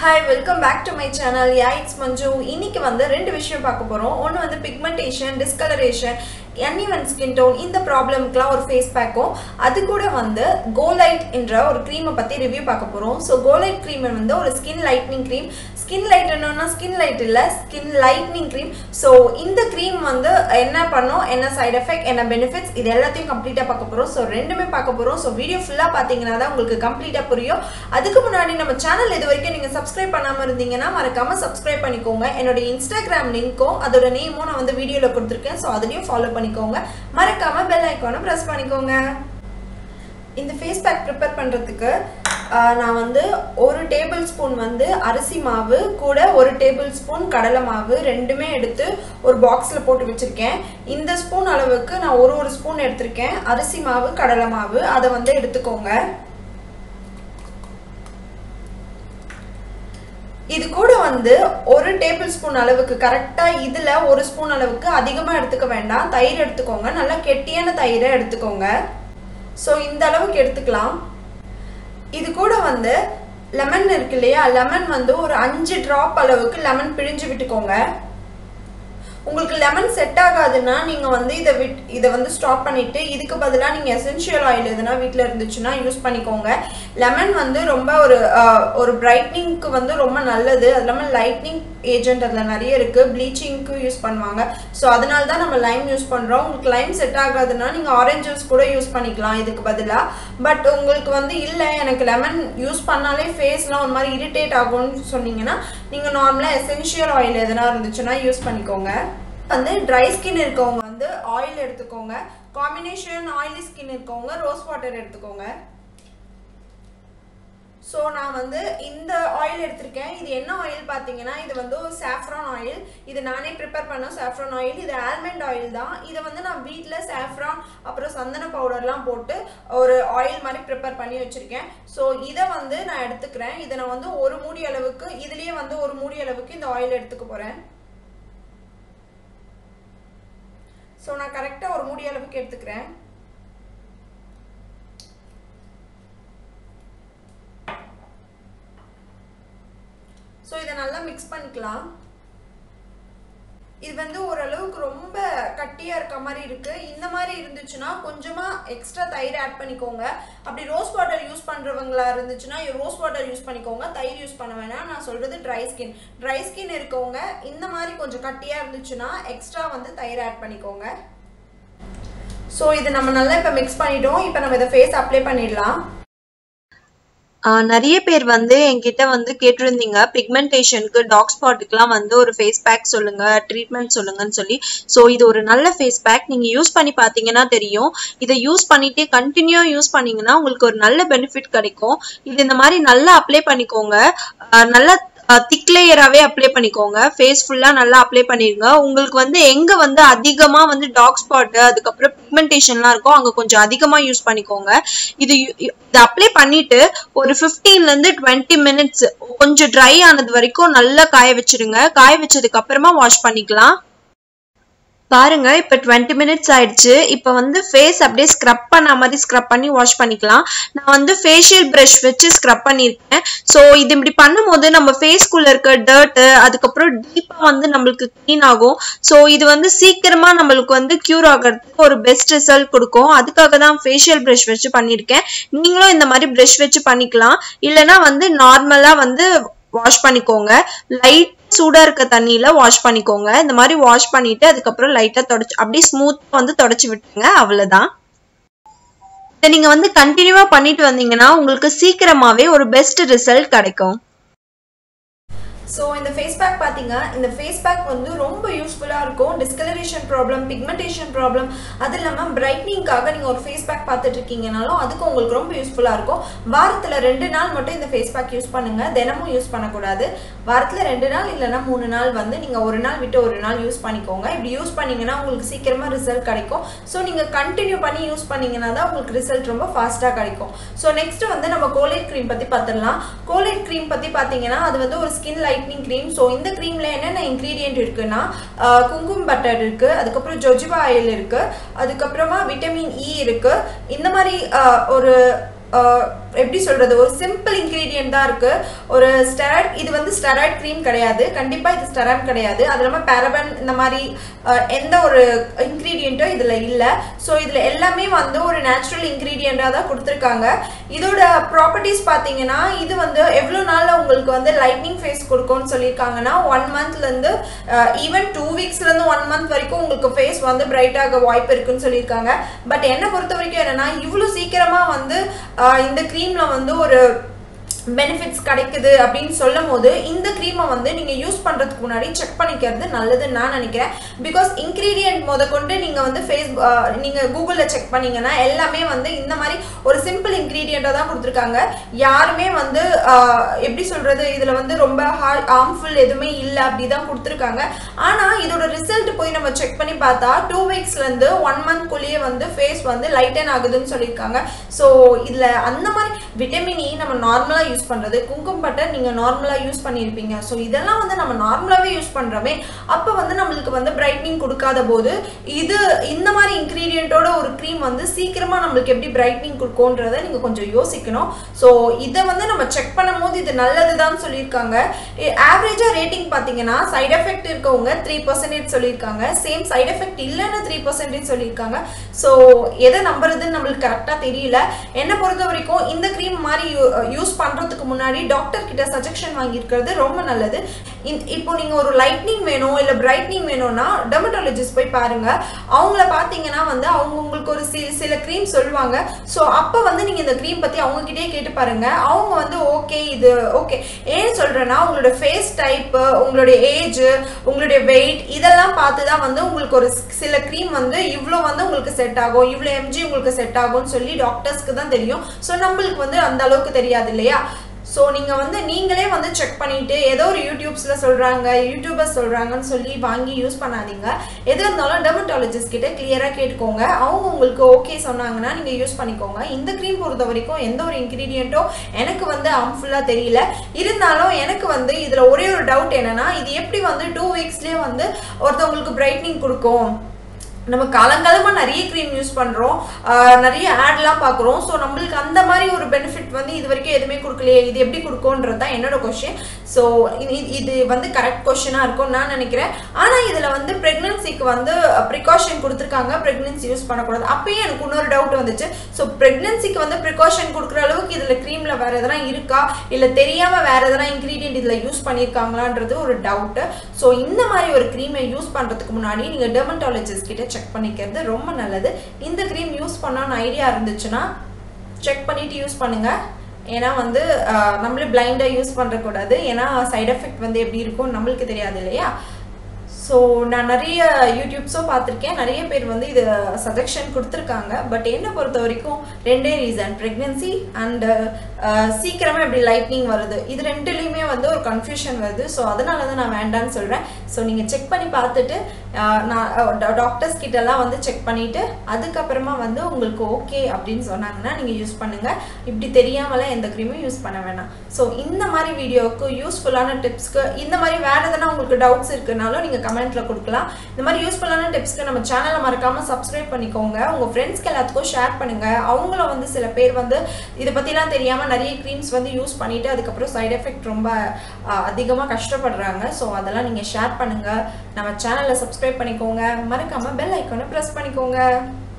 hi welcome back to my channel yeah it's Manju இன்னைக்கு வந்து ரெண்டு விஷயம் பார்க்க போகிறோம் ஒன்று வந்து pigmentation discoloration uneven skin tone இந்த ப்ராப்ளம்க்குலாம் ஒரு ஃபேஸ் பேக்கும் அது கூட வந்து கோலைட் என்ற ஒரு க்ரீமை பற்றி ரிவ்யூ பார்க்க போகிறோம் ஸோ கோலைட் க்ரீம் வந்து ஒரு skin lightening cream skin light என்னன்னா ஸ்கின் லைட் இல்லை ஸ்கின் லைட்னிங் க்ரீம் ஸோ இந்த க்ரீம் வந்து என்ன பண்ணும் என்ன சைடு எஃபெக்ட் என்ன பெனிஃபிட்ஸ் இது எல்லாத்தையும் கம்ப்ளீட்டாக பார்க்க போகிறோம் ஸோ ரெண்டுமே பார்க்க போகிறோம் ஸோ வீடியோ ஃபுல்லாக பார்த்தீங்கன்னா தான் உங்களுக்கு கம்ப்ளீட்டாக புரியும் அதுக்கு முன்னாடி நம்ம சேனல் இது வரைக்கும் நீங்கள் சப்ஸ்கிரைப் பண்ணாமல் இருந்தீங்கன்னா மறக்காம சப்ஸ்கிரைப் பண்ணிக்கோங்க என்னோட இன்ஸ்டாகிராம் லிங்க்கும் அதோட நேமும் நான் வந்து வீடியோவில் கொடுத்துருக்கேன் ஸோ அதுலேயும் ஃபாலோ பண்ணிக்கோங்க மறக்காம பெல் ஐக்கானை ப்ரெஸ் பண்ணிக்கோங்க இந்த ஃபேஸ் பேக் ப்ரிப்பேர் பண்ணுறதுக்கு நான் வந்து ஒரு டேபிள் ஸ்பூன் வந்து அரிசி மாவு கூட ஒரு டேபிள் ஸ்பூன் கடலை மாவு ரெண்டுமே எடுத்து ஒரு பாக்ஸில் போட்டு வச்சுருக்கேன் இந்த ஸ்பூன் அளவுக்கு நான் ஒரு ஒரு ஸ்பூன் எடுத்திருக்கேன் அரிசி மாவு கடலை மாவு அதை வந்து எடுத்துக்கோங்க இது கூட வந்து ஒரு டேபிள் ஸ்பூன் அளவுக்கு கரெக்டாக இதில் ஒரு ஸ்பூன் அளவுக்கு அதிகமாக எடுத்துக்க வேண்டாம் தயிர் எடுத்துக்கோங்க நல்லா கெட்டியான தயிரை எடுத்துக்கோங்க ஸோ இந்த அளவுக்கு எடுத்துக்கலாம் இது கூட வந்து லெமன் இருக்கு இல்லையா லெமன் வந்து ஒரு அஞ்சு ட்ராப் அளவுக்கு லெமன் பிழிஞ்சு விட்டுக்கோங்க உங்களுக்கு லெமன் செட் ஆகாதுன்னா நீங்கள் வந்து இதை விட் இதை வந்து ஸ்டாப் பண்ணிவிட்டு இதுக்கு பதிலாக நீங்கள் எசென்ஷியல் ஆயில் எதுனா வீட்டில் இருந்துச்சுன்னா யூஸ் பண்ணிக்கோங்க லெமன் வந்து ரொம்ப ஒரு ஒரு பிரைட்னிங்க்கு வந்து ரொம்ப நல்லது அது இல்லாமல் லைட்னிங் ஏஜென்ட் அதில் நிறைய இருக்குது ப்ளீச்சிங்க்கு யூஸ் பண்ணுவாங்க ஸோ அதனால தான் நம்ம லைம் யூஸ் பண்ணுறோம் உங்களுக்கு லைம் செட் ஆகாதுன்னா நீங்கள் ஆரஞ்ச் ஜூஸ் கூட யூஸ் பண்ணிக்கலாம் இதுக்கு பதிலாக பட் உங்களுக்கு வந்து இல்லை எனக்கு லெமன் யூஸ் பண்ணாலே ஃபேஸ்லாம் ஒரு மாதிரி இரிட்டேட் ஆகும்னு சொன்னீங்கன்னா நீங்கள் நார்மலாக எசென்ஷியல் ஆயில் எதனா இருந்துச்சுன்னா யூஸ் பண்ணிக்கோங்க வந்து ட்ரை ஸ்கின் இருக்கவங்க வந்து ஆயில் எடுத்துக்கோங்க காம்பினேஷன் ஆயிலி ஸ்கின் இருக்கவங்க ரோஸ் வாட்டர் எடுத்துக்கோங்க ஸோ நான் வந்து இந்த ஆயில் எடுத்திருக்கேன் இது என்ன ஆயில் பார்த்தீங்கன்னா இது வந்து ஒரு சாஃப்ரான் ஆயில் இது நானே ப்ரிப்பேர் பண்ண சாஃப்ரான் ஆயில் இது ஆல்மண்ட் ஆயில் தான் இதை வந்து நான் வீட்டில் சாஃப்ரான் அப்புறம் சந்தன பவுடர்லாம் போட்டு ஒரு ஆயில் மாதிரி ப்ரிப்பேர் பண்ணி வச்சுருக்கேன் ஸோ இதை வந்து நான் எடுத்துக்கிறேன் இதை நான் வந்து ஒரு மூடி அளவுக்கு இதுலேயே வந்து ஒரு மூடி அளவுக்கு இந்த ஆயில் எடுத்துக்க போகிறேன் ஸோ நான் கரெக்டாக ஒரு மூடி அளவுக்கு எடுத்துக்கிறேன் ஸோ இதை நல்லா மிக்ஸ் பண்ணிக்கலாம் இது வந்து ஓரளவுக்கு ரொம்ப கட்டியாக இருக்க மாதிரி இருக்குது இந்த மாதிரி இருந்துச்சுன்னா கொஞ்சமாக எக்ஸ்ட்ரா தயிர் ஆட் பண்ணிக்கோங்க அப்படி ரோஸ் வாட்டர் யூஸ் பண்ணுறவங்களா இருந்துச்சுன்னா ரோஸ் வாட்டர் யூஸ் பண்ணிக்கோங்க தயிர் யூஸ் பண்ண வேணாம் நான் சொல்கிறது ட்ரை ஸ்கின் ட்ரை ஸ்கின் இருக்கவங்க இந்த மாதிரி கொஞ்சம் கட்டியாக இருந்துச்சுன்னா எக்ஸ்ட்ரா வந்து தயிர் ஆட் பண்ணிக்கோங்க ஸோ இது நம்ம நல்லா இப்போ மிக்ஸ் பண்ணிட்டோம் இப்போ நம்ம இதை ஃபேஸ் அப்ளை பண்ணிடலாம் நிறைய பேர் வந்து என்கிட்ட வந்து கேட்டிருந்தீங்க பிக்மெண்டேஷனுக்கு டாக் ஸ்பாட்டுக்குலாம் வந்து ஒரு ஃபேஸ் பேக் சொல்லுங்க ட்ரீட்மெண்ட் சொல்லுங்கன்னு சொல்லி ஸோ இது ஒரு நல்ல ஃபேஸ் பேக் நீங்க யூஸ் பண்ணி பார்த்தீங்கன்னா தெரியும் இதை யூஸ் பண்ணிட்டே கண்டினியூ யூஸ் பண்ணீங்கன்னா உங்களுக்கு ஒரு நல்ல பெனிஃபிட் கிடைக்கும் இது இந்த மாதிரி நல்லா அப்ளை பண்ணிக்கோங்க நல்லா திக் லேயராகவே அப்ளை பண்ணிக்கோங்க ஃபேஸ் ஃபுல்லாக நல்லா அப்ளை பண்ணிருங்க உங்களுக்கு வந்து எங்கே வந்து அதிகமாக வந்து டாக் ஸ்பாட்டு அதுக்கப்புறம் பிக்மெண்டேஷன்லாம் இருக்கும் அங்கே கொஞ்சம் அதிகமாக யூஸ் பண்ணிக்கோங்க இது இதை அப்ளை பண்ணிட்டு ஒரு ஃபிஃப்டீன்லேருந்து டுவெண்ட்டி மினிட்ஸ் கொஞ்சம் ட்ரை ஆனது வரைக்கும் நல்லா காய வச்சிருங்க காய வச்சதுக்கு அப்புறமா வாஷ் பண்ணிக்கலாம் பாருங்க இப்ப டுவெண்ட்டி மினிட்ஸ் ஆயிடுச்சு இப்ப வந்து ஃபேஸ் அப்படியே ஸ்க்ரப் பண்ண மாதிரி ஸ்க்ரப் பண்ணி வாஷ் பண்ணிக்கலாம் நான் வந்து ஃபேஷியல் ப்ரஷ் வச்சு ஸ்க்ரப் பண்ணியிருக்கேன் ஸோ இது இப்படி பண்ணும்போது நம்ம ஃபேஸ்க்குள்ள இருக்க டர்ட்டு அதுக்கப்புறம் டீப்பா வந்து நம்மளுக்கு க்ளீன் ஆகும் ஸோ இது வந்து சீக்கிரமா நம்மளுக்கு வந்து கியூர் ஆகிறதுக்கு ஒரு பெஸ்ட் ரிசல்ட் கொடுக்கும் அதுக்காக தான் ஃபேஷியல் ப்ரஷ் வச்சு பண்ணியிருக்கேன் நீங்களும் இந்த மாதிரி ப்ரஷ் வச்சு பண்ணிக்கலாம் இல்லைன்னா வந்து நார்மலா வந்து வாஷ் பண்ணிக்கோங்க லைட் சூடா இருக்க தண்ணியில வாஷ் பண்ணிக்கோங்க இந்த மாதிரி வாஷ் பண்ணிட்டு அதுக்கப்புறம் லைட்டா தொடச்சு அப்படியே ஸ்மூத்தா வந்து தொடச்சு விட்டுருங்க அவ்வளவுதான் இதை நீங்க வந்து கண்டினியூவா பண்ணிட்டு வந்தீங்கன்னா உங்களுக்கு சீக்கிரமாவே ஒரு பெஸ்ட் ரிசல்ட் கிடைக்கும் ஸோ இந்த ஃபேஸ் பேக் பார்த்தீங்க இந்த ஃபேஸ் பேக் வந்து ரொம்ப யூஸ்ஃபுல்லாக இருக்கும் டிஸ்கலரேஷன் ப்ராப்ளம் பிக்மெண்டேஷன் ப்ராப்ளம் அது இல்லாமல் பிரைட்னிங்காக நீங்கள் ஒரு ஃபேஸ் பேக் பார்த்துட்டு இருக்கீங்கனாலும் அதுக்கு உங்களுக்கு ரொம்ப யூஸ்ஃபுல்லாக இருக்கும் வாரத்தில் ரெண்டு நாள் மட்டும் இந்த ஃபேஸ் பேக் யூஸ் பண்ணுங்கள் தினமும் யூஸ் பண்ணக்கூடாது வாரத்தில் ரெண்டு நாள் இல்லைனா மூணு நாள் வந்து நீங்கள் ஒரு நாள் விட்டு ஒரு நாள் யூஸ் பண்ணிக்கோங்க இப்படி யூஸ் பண்ணிங்கன்னா உங்களுக்கு சீக்கிரமாக ரிசல்ட் கிடைக்கும் ஸோ நீங்கள் கண்டினியூ பண்ணி யூஸ் பண்ணிங்கன்னா தான் உங்களுக்கு ரிசல்ட் ரொம்ப ஃபாஸ்ட்டாக கிடைக்கும் ஸோ நெக்ஸ்ட் வந்து நம்ம கோலேட் க்ரீம் பற்றி பார்த்துடலாம் கோலேட் க்ரீம் பற்றி பார்த்தீங்கன்னா அது வந்து ஒரு skin light lightening cream so இந்த க்ரீமில் என்னென்ன இன்க்ரீடியன்ட் இருக்குன்னா குங்குமம் பட்டர் இருக்குது அதுக்கப்புறம் ஜொஜிபா ஆயில் இருக்குது அதுக்கப்புறமா விட்டமின் இ இருக்குது இந்த மாதிரி ஒரு எப்படி சொல்றது ஒரு சிம்பிள் இன்க்ரீடியன்ட் தான் இருக்கு ஒரு ஸ்டெராய்ட் இது வந்து ஸ்டெராய்ட் க்ரீம் கிடையாது கண்டிப்பா இது ஸ்டெராய்ட் கிடையாது அது இல்லாமல் பேரபன் இந்த மாதிரி அஹ், எந்த ஒரு இன்க்ரீடியண்ட்டும் இதுல இல்ல ஸோ இதுல எல்லாமே வந்து ஒரு நேச்சுரல் இன்க்ரீடியண்டாக தான் கொடுத்துருக்காங்க இதோட ப்ராப்பர்ட்டிஸ் பார்த்தீங்கன்னா இது வந்து எவ்வளோ நாளில் உங்களுக்கு வந்து லைட்னிங் ஃபேஸ் கொடுக்கும்னு சொல்லியிருக்காங்கன்னா ஒன் மந்த்லேருந்து ஈவன் டூ வீக்ஸ்லேருந்து ஒன் மந்த் வரைக்கும் உங்களுக்கு ஃபேஸ் வந்து பிரைட் ஆக வாய்ப்பு இருக்குன்னு சொல்லியிருக்காங்க பட் என்னை பொறுத்த வரைக்கும் என்னன்னா இவ்வளோ சீக்கிரமாக வந்து அஹ், இந்த க்ரீமில் வந்து ஒரு பெனிஃபிட்ஸ் கிடைக்குது அப்படின்னு சொல்லும் போது இந்த க்ரீமை வந்து நீங்கள் யூஸ் பண்ணுறதுக்கு முன்னாடி செக் பண்ணிக்கிறது நல்லதுன்னு நான் நினைக்கிறேன் பிகாஸ் இன்க்ரீடியன்ட் முத கொண்டு நீங்கள் வந்து ஃபேஸ் நீங்கள் கூகுளில் செக் பண்ணீங்கன்னா எல்லாமே வந்து இந்த மாதிரி ஒரு சிம்பிள் இன்க்ரீடியண்ட்டாக தான் கொடுத்துருக்காங்க யாருமே வந்து ஆஹ், எப்படி சொல்கிறது இதில் வந்து ரொம்ப ஹார்ம்ஃபுல் எதுவுமே இல்லை அப்படி தான் கொடுத்துருக்காங்க ஆனால் இதோட ரிசல்ட் போய் நம்ம செக் பண்ணி பார்த்தா டூ வீக்ஸ்லேருந்து ஒன் மந்த்குள்ளேயே வந்து ஃபேஸ் வந்து லைட்டன் ஆகுதுன்னு சொல்லியிருக்காங்க ஸோ இதில் அந்த மாதிரி விட்டமின் இ நம்ம நார்மலாக யூஸ் பண்ணுறது குங்கும பட்டர் நீங்கள் நார்மலாக யூஸ் பண்ணியிருப்பீங்க ஸோ இதெல்லாம் வந்து நம்ம நார்மலாகவே யூஸ் பண்ணுறோமே அப்போ வந்து நம்மளுக்கு வந்து பிரைட்னிங் கொடுக்காத போது இது இந்த மாதிரி இன்க்ரீடியண்ட்டோட ஒரு க்ரீம் வந்து சீக்கிரமாக நம்மளுக்கு எப்படி பிரைட்னிங் கொடுக்கும்ன்றதை நீங்கள் கொஞ்சம் யோசிக்கணும் ஸோ இதை வந்து நம்ம செக் பண்ணும்போது இது நல்லது தான் சொல்லியிருக்காங்க ஆவரேஜாக ரேட்டிங் பார்த்தீங்கன்னா சைடு எஃபெக்ட் இருக்கவங்க த்ரீ பர்சன்டேஜ் சொல்லியிருக்காங்க சேம் சைடு எஃபெக்ட் இல்லைன்னு த்ரீ பர்சன்டேஜ் சொல்லியிருக்காங்க ஸோ எதை நம்புறதுன்னு நம்மளுக்கு கரெக்டாக தெரியல என்னை பொறுத்த வரைக்கும் இந்த க்ரீம் மாதிரி யூஸ் பண்ணுறதுக்கு முன்னாடி டாக்டர் கிட்ட சஜெக்ஷன் வாங்கியிருக்கிறது ரொம்ப நல்லது இந்- இப்போ நீங்கள் ஒரு லைட்னிங் வேணும் இல்லை பிரைட்னிங் வேணும்னா டெர்மட்டாலஜிஸ்ட் போய் பாருங்க அவங்கள பார்த்தீங்கன்னா வந்து அவங்க உங்களுக்கு ஒரு சில சில க்ரீம் சொல்லுவாங்க ஸோ அப்போ வந்து நீங்கள் இந்த க்ரீம் பற்றி அவங்ககிட்டயே கேட்டு பாருங்க அவங்க வந்து ஓகே இது ஓகே ஏன் சொல்கிறேன்னா உங்களோட ஃபேஸ் டைப்பு உங்களுடைய ஏஜ் உங்களுடைய வெயிட் இதெல்லாம் பார்த்து தான் வந்து உங்களுக்கு ஒரு சி- சில க்ரீம் வந்து இவ்வளோ வந்து உங்களுக்கு செட் ஆகும் இவ்வளோ எம்ஜி உங்களுக்கு செட் ஆகும்னு சொல்லி டாக்டர்ஸ்க்கு தான் தெரியும் ஸோ நம்மளுக்கு வந்து அந்த அளவுக்கு தெரியாது இல்லையா ஸோ நீங்கள் வந்து நீங்களே வந்து செக் பண்ணிட்டு ஏதோ ஒரு யூடியூப்ஸில் சொல்கிறாங்க யூடியூபர்ஸ் சொல்கிறாங்கன்னு சொல்லி வாங்கி யூஸ் பண்ணாதீங்க எது இருந்தாலும் டெர்மட்டாலஜிஸ்ட் கிட்ட கிளியராக கேட்டுக்கோங்க அவங்க உங்களுக்கு ஓகே சொன்னாங்கன்னா நீங்கள் யூஸ் பண்ணிக்கோங்க இந்த க்ரீம் பொறுத்த வரைக்கும் எந்த ஒரு இன்க்ரீடியண்ட்டும் எனக்கு வந்து ஹார்ம்ஃபுல்லாக தெரியல இருந்தாலும் எனக்கு வந்து இதில் ஒரே ஒரு டவுட் என்னன்னா இது எப்படி வந்து டூ வீக்ஸ்லேயே வந்து ஒருத்தவங்களுக்கு பிரைட்னிங் கொடுக்கும் நம்ம காலங்காலமாக நிறைய க்ரீம் யூஸ் பண்ணுறோம் நிறைய ஆட்லாம் பார்க்குறோம் ஸோ நம்மளுக்கு அந்த மாதிரி ஒரு பெனிஃபிட் வந்து இது வரைக்கும் எதுவுமே கொடுக்கலையே இது எப்படி கொடுக்கும்ன்றது தான் என்னோட கொஷின் ஸோ இது வந்து கரெக்ட் கொஷினாக இருக்கும்னு நான் நினைக்கிறேன் ஆனால் இதில் வந்து ப்ரெக்னன்சிக்கு வந்து ப்ரிகாஷன் கொடுத்துருக்காங்க ப்ரெக்னன்சி யூஸ் பண்ணக்கூடாது அப்பயே எனக்கு இன்னொரு டவுட் வந்துச்சு ஸோ ப்ரெக்னன்சிக்கு வந்து ப்ரிகாஷன் கொடுக்குற அளவுக்கு இதில் க்ரீமில் வேறு எதனா இருக்கா இல்லை தெரியாமல் வேறு எதனா இன்க்ரீடியன்ட் இதில் யூஸ் பண்ணியிருக்காங்களான்றது ஒரு டவுட்டு ஸோ இந்த மாதிரி ஒரு க்ரீமை யூஸ் பண்ணுறதுக்கு முன்னாடி நீங்கள் டெர்மட்டாலஜிஸ்ட் கிட்ட செக் பண்ணிக்கிறது ரொம்ப நல்லது இந்த க்ரீம் யூஸ் பண்ணணும்னு ஐடியா இருந்துச்சுன்னா செக் பண்ணிட்டு யூஸ் பண்ணுங்க ஏன்னா வந்து ஆஹ், நம்மளே பிளைண்டாக யூஸ் பண்ணுறக்கூடாது ஏன்னா சைடு எஃபெக்ட் வந்து எப்படி இருக்கும் நம்மளுக்கு தெரியாது இல்லையா ஸோ நான் நிறைய யூடியூப்ஸும் பார்த்துருக்கேன் நிறைய பேர் வந்து இது சஜெக்ஷன் கொடுத்துருக்காங்க பட் என்னை பொறுத்த வரைக்கும் ரெண்டே ரீசன் ப்ரெக்னென்சி அண்டு சீக்கிரமாக இப்படி லைட்னிங் வருது இது ரெண்டுலேயுமே வந்து ஒரு கன்ஃபியூஷன் வருது ஸோ அதனால தான் நான் வேண்டான்னு சொல்கிறேன் ஸோ நீங்கள் செக் பண்ணி பார்த்துட்டு ஆஹ், நான் டாக்டர்ஸ் கிட்டலாம் வந்து செக் பண்ணிவிட்டு அதுக்கப்புறமா வந்து உங்களுக்கு ஓகே அப்படின்னு சொன்னாங்கன்னா நீங்கள் யூஸ் பண்ணுங்கள் இப்படி தெரியாமலாம் எந்த க்ரீமும் யூஸ் பண்ண வேணாம் ஸோ இந்த மாதிரி வீடியோவுக்கு யூஸ்ஃபுல்லான டிப்ஸ்க்கு இந்த மாதிரி வேறு எதனா உங்களுக்கு டவுட்ஸ் இருக்குனாலும் நீங்கள் கமெண்ட்டில் கொடுக்கலாம் இந்த மாதிரி யூஸ்ஃபுல்லான டிப்ஸ்க்கு நம்ம சேனலை மறக்காமல் சப்ஸ்கிரைப் பண்ணிக்கோங்க உங்கள் ஃப்ரெண்ட்ஸ்க்கு எல்லாத்துக்கும் ஷேர் பண்ணுங்கள் அவங்களும் வந்து சில பேர் வந்து இதை பற்றிலாம் தெரியாமல் நிறைய க்ரீம்ஸ் வந்து யூஸ் பண்ணிவிட்டு அதுக்கப்புறம் சைடு எஃபெக்ட் ரொம்ப அதிகமாக கஷ்டப்படுறாங்க ஸோ அதெல்லாம் நீங்கள் ஷேர் பண்ணுங்கள் நம்ம சேனலை சப்ஸ்கிரைப் பண்ணிக்கோங்க மறக்காமல் பெல் ஐக்கானை ப்ரெஸ் பண்ணிக்கோங்க